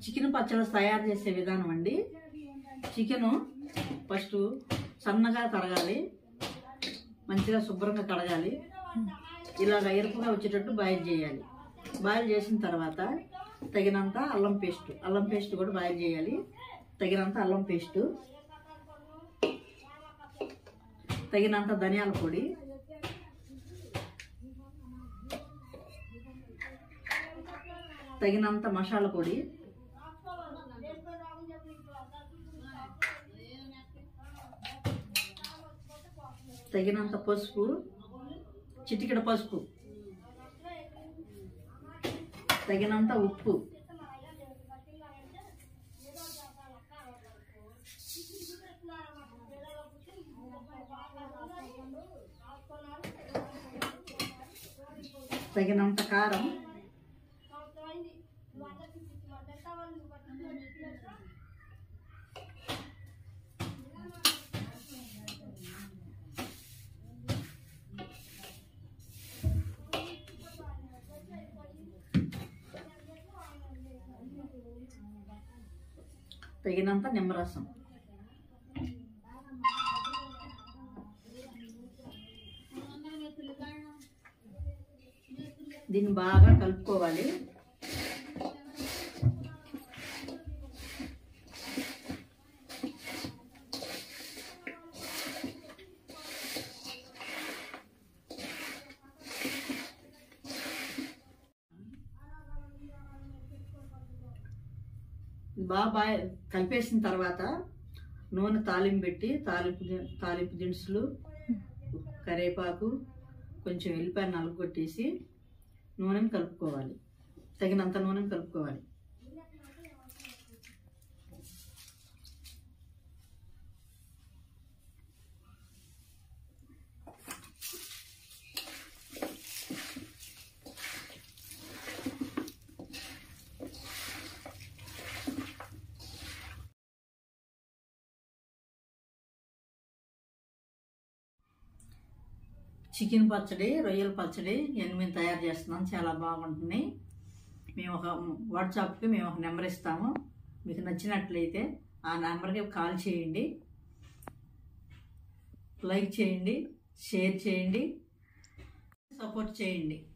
chicken పచ్చడి తయారు చేసే విధానం అండి చికెను ఫస్ట్ సన్నగా తరగాలి మంచిగా శుభ్రంగా కడగాలి ఇలాగ ఎరుపుగా వచ్చేటట్టు బాయిల్ చేయాలి బాయిల్ చేసిన తర్వాత తగినంత అల్లం పేస్ట్ అల్లం పేస్ట్ కూడా బాయిల్ చేయాలి తగినంత అల్లం పేస్టు తగినంత ధనియాల పొడి తగినంత మసాలా పొడి తగినంత పసుపు చిటికెడ పసుపు తగినంత ఉప్పు తగినంత కారం తగినంత నిమ్మరసం దీన్ని బాగా కలుపుకోవాలి ఇది బాగా బాగా కలిపేసిన తర్వాత నూనె తాలింపు పెట్టి తాలింపు ది- తాలింపు దినుసులు కరివేపాకు కొంచెం ఎల్లిపాయ నలుగొట్టేసి నూనెని కలుపుకోవాలి తగినంత నూనెని కలుపుకోవాలి చికెన్ పచ్చడి రొయ్యల పచ్చడి ఇవన్నీ మేము తయారు చేస్తున్నాం చాలా బాగుంటుంది మేము ఒక వాట్సాప్కి మేము ఒక నెంబర్ ఇస్తాము మీకు నచ్చినట్లయితే ఆ నెంబర్కి కాల్ చేయండి లైక్ చేయండి షేర్ చేయండి సపోర్ట్ చేయండి